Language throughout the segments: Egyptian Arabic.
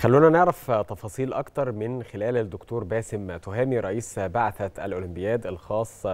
خلونا نعرف تفاصيل أكتر من خلال الدكتور باسم تهامي رئيس بعثة الأولمبياد الخاص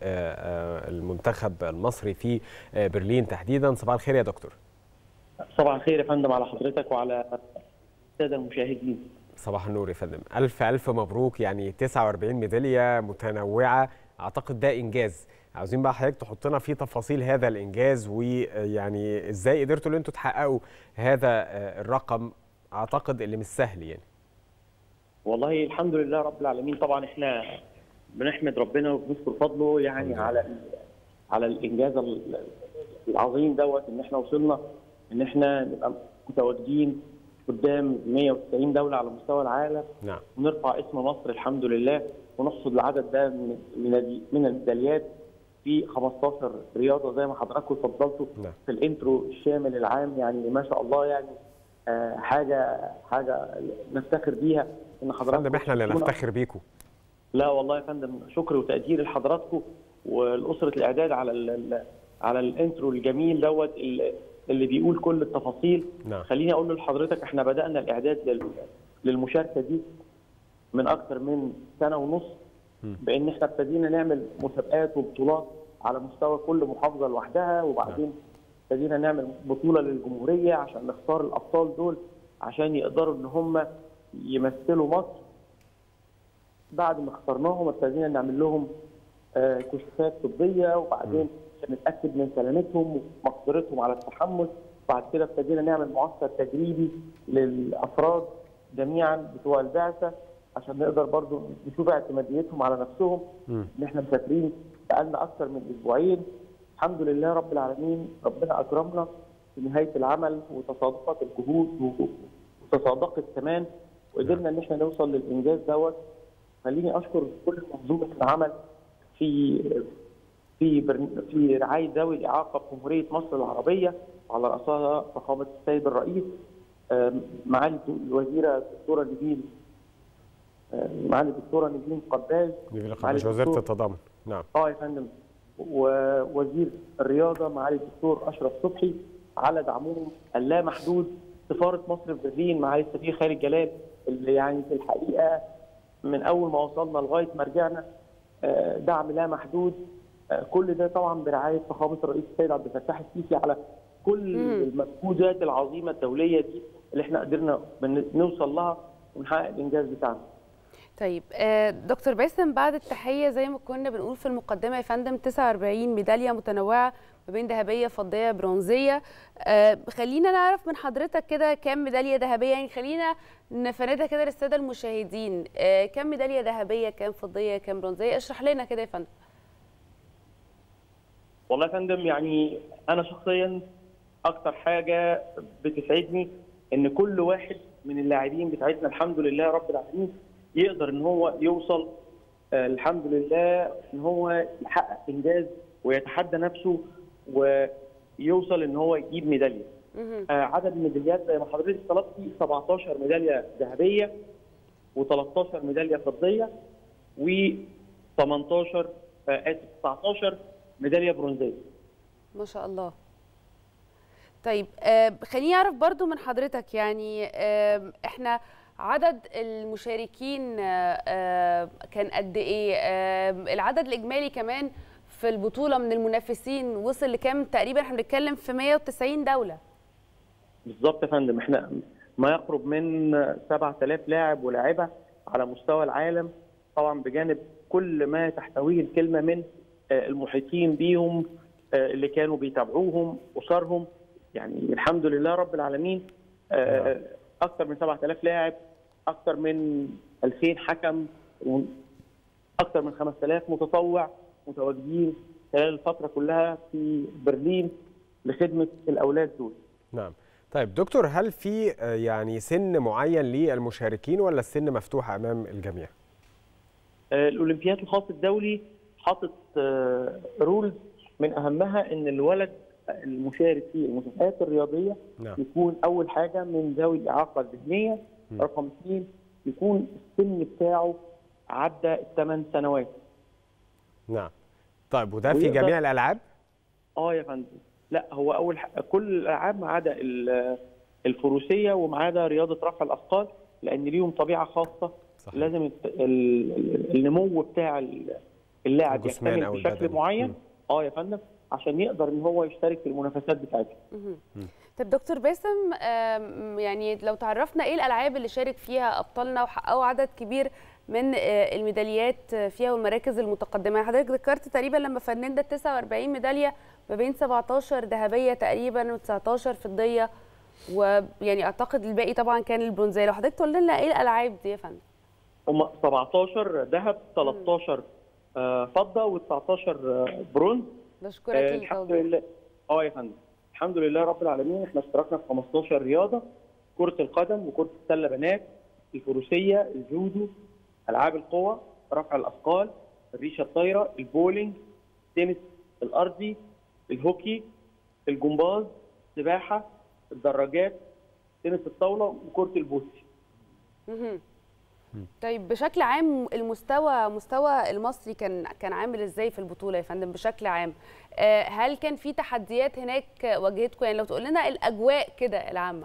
بالمنتخب المصري في برلين تحديدا صباح الخير يا دكتور صباح الخير يا فندم على حضرتك وعلى السادة المشاهدين صباح النور يا فندم ألف ألف مبروك يعني 49 ميدالية متنوعة أعتقد ده إنجاز عاوزين بقى حضرتك تحط لنا في تفاصيل هذا الإنجاز ويعني إزاي قدرتوا إن أنتوا تحققوا هذا الرقم اعتقد اللي مش سهل يعني والله الحمد لله رب العالمين طبعا احنا بنحمد ربنا وبنشكر فضله يعني على على الانجاز العظيم دوت ان احنا وصلنا ان احنا نبقى متواجدين قدام 190 دوله على مستوى العالم نعم ونرفع اسم مصر الحمد لله ونحصد العدد ده من من من الميداليات في 15 رياضه زي ما حضراتكم اتفضلتوا نعم. في الانترو الشامل العام يعني ما شاء الله يعني آه، حاجه حاجه نفتخر بيها ان حضراتكم فندم احنا اللي تكونوا- نفتخر بيكم لا والله يا فندم شكر وتقدير لحضراتكم ولاسره الاعداد على ال ال على الانترو الجميل دوت اللي اللي بيقول كل التفاصيل نعم. خليني اقول لحضرتك احنا بدانا الاعداد لل- للمشاركه دي من اكثر من سنه ونص بان احنا ابتدينا نعمل مسابقات وبطولات على مستوى كل محافظه لوحدها وبعدين ابتدينا نعمل بطوله للجمهوريه عشان نختار الابطال دول عشان يقدروا ان هم يمثلوا مصر بعد ما اخترناهم ابتدينا نعمل لهم آه، كشوفات طبيه وبعدين عشان نتاكد من سلامتهم ومقدرتهم على التحمل بعد كده ابتدينا نعمل معسكر تجريبي للافراد جميعا بتوع البعثه عشان نقدر برضو نشوف اعتماديتهم على نفسهم مم. ان احنا مسافرين بقالنا اكثر من اسبوعين الحمد لله رب العالمين ربنا اكرمنا في نهايه العمل وتصادقت الجهود و- وتصادقت كمان وقدرنا ان احنا نوصل للانجاز دوت خليني اشكر كل منظومه العمل في في برن- في رعايه ذوي الاعاقه في جمهوريه مصر العربيه وعلى راسها فخامه السيد الرئيس آم، معالي الوزيره الدكتوره نيفين آم، معالي الدكتوره نيفين قباز دي في معالي مش وزاره الدكتور- التضامن نعم اه يا فندم ووزير الرياضه معالي الدكتور اشرف صبحي على دعمهم اللامحدود سفاره مصر في برلين معالي السفير خالد جلال اللي يعني في الحقيقه من اول ما وصلنا لغايه ما رجعنا آه، دعم لا محدود آه، كل ده طبعا برعايه فخامه الرئيس السيد عبد الفتاح السيسي على كل المجهودات العظيمه الدوليه دي اللي احنا قدرنا بن- نوصل لها ونحقق الانجاز بتاعنا. طيب آه، دكتور باسم بعد التحيه زي ما كنا بنقول في المقدمه يا فندم 49 ميداليه متنوعه ما بين ذهبيه فضيه برونزيه آه، خلينا نعرف من حضرتك كده كام ميداليه ذهبيه يعني خلينا نفندها كده للساده المشاهدين آه، كام ميداليه ذهبيه كام فضيه كام برونزيه اشرح لنا كده يا فندم والله يا فندم يعني انا شخصيا اكتر حاجه بتسعدني ان كل واحد من اللاعبين بتاعتنا الحمد لله رب العالمين يقدر ان هو يوصل آه، الحمد لله ان هو يحقق انجاز ويتحدى نفسه ويوصل ان هو يجيب ميداليه. مهم. آه، عدد الميداليات زي ما حضرتك طلبتي 17 ميداليه ذهبيه و13 ميداليه فضيه و18 اسف 19 ميداليه برونزيه. ما شاء الله طيب آه، خليني اعرف برضو من حضرتك يعني آه، احنا عدد المشاركين آه، آه، كان قد ايه آه، العدد الاجمالي كمان في البطوله من المنافسين وصل لكام تقريبا احنا بنتكلم في 190 دوله بالظبط يا فندم احنا ما يقرب من 7000 لاعب ولاعبه على مستوى العالم طبعا بجانب كل ما تحتويه الكلمه من آه، المحيطين بيهم آه، اللي كانوا بيتابعوهم اسرهم يعني الحمد لله رب العالمين آه، اكثر من 7000 لاعب اكثر من 2000 حكم اكثر من 5000 متطوع متواجدين خلال الفتره كلها في برلين لخدمه الاولاد دول نعم طيب دكتور هل في آه، يعني سن معين للمشاركين ولا السن مفتوح امام الجميع آه، الاولمبياد الخاص الدولي حاطط رولز من اهمها ان الولد المشارك في المسابقات الرياضيه نعم يكون اول حاجه من ذوي الاعاقه الذهنيه م. رقم اثنين يكون السن بتاعه عدى الثمان سنوات نعم طيب وده في ويقدر- جميع الالعاب اه يا فندم لا هو اول ح... كل الالعاب ما عدا ال- الفروسيه وما عدا رياضه رفع الاثقال لان ليهم طبيعه خاصه صحيح. لازم الت- ال- ال- النمو بتاع ال- اللاعب الجسمان يكتمل أو بشكل البدني. معين مم. اه يا فندم عشان يقدر ان هو يشترك في المنافسات بتاعتها طب دكتور باسم آم، يعني لو تعرفنا ايه الالعاب اللي شارك فيها ابطالنا وحققوا عدد كبير من آه، الميداليات فيها والمراكز المتقدمه يعني حضرتك ذكرت تقريبا لما فننت 49 ميداليه ما بين 17 ذهبيه تقريبا و19 فضيه ويعني اعتقد الباقي طبعا كان البرونزيه لو حضرتك تقول لنا ايه الالعاب دي يا فندم هم 17 ذهب 13 آه، فضه و19 برونز بشكرك آه، الحمد للتوضيح لله اه يا فندم الحمد لله رب العالمين احنا اشتركنا في 15 رياضه كره القدم وكره السله بنات الفروسيه الجودو العاب القوى رفع الاثقال الريشه الطايره البولينج التنس الارضي الهوكي الجمباز السباحه الدراجات تنس الطاوله وكره البوسي مهم. طيب بشكل عام المستوى مستوى المصري كان كان عامل ازاي في البطوله يا فندم بشكل عام آه، هل كان في تحديات هناك واجهتكم يعني لو تقول لنا الاجواء كده العامه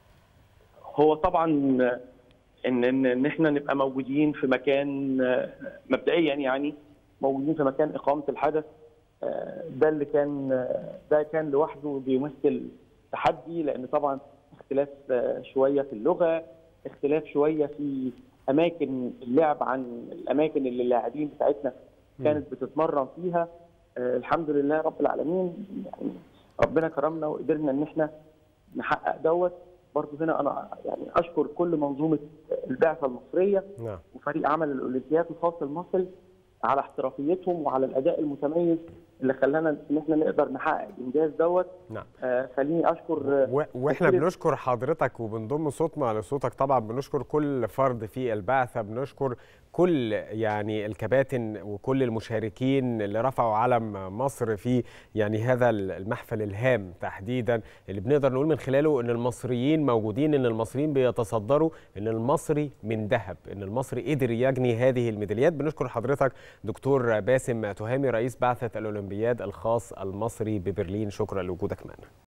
هو طبعا ان ان ان احنا نبقى موجودين في مكان آه، مبدئيا يعني موجودين في مكان اقامه الحدث آه، ده اللي كان آه، ده كان لوحده بيمثل تحدي لان طبعا اختلاف آه، شويه في اللغه اختلاف شويه في اماكن اللعب عن الاماكن اللي اللاعبين بتاعتنا كانت بتتمرن فيها آه، الحمد لله رب العالمين يعني ربنا كرمنا وقدرنا ان احنا نحقق دوت برضه هنا انا يعني اشكر كل منظومه البعثه المصريه نعم وفريق عمل الاولمبياد الخاص المصري على احترافيتهم وعلى الاداء المتميز اللي خلانا ان احنا نقدر نحقق الانجاز دوت نعم آه خليني اشكر آه، و- واحنا كتير. بنشكر حضرتك وبنضم صوتنا لصوتك طبعا بنشكر كل فرد في البعثه بنشكر كل يعني الكباتن وكل المشاركين اللي رفعوا علم مصر في يعني هذا المحفل الهام تحديدا اللي بنقدر نقول من خلاله ان المصريين موجودين ان المصريين بيتصدروا ان المصري من ذهب ان المصري قدر يجني هذه الميداليات بنشكر حضرتك دكتور باسم تهامي رئيس بعثه الاولمبياد الخاص المصري ببرلين شكرا لوجودك معنا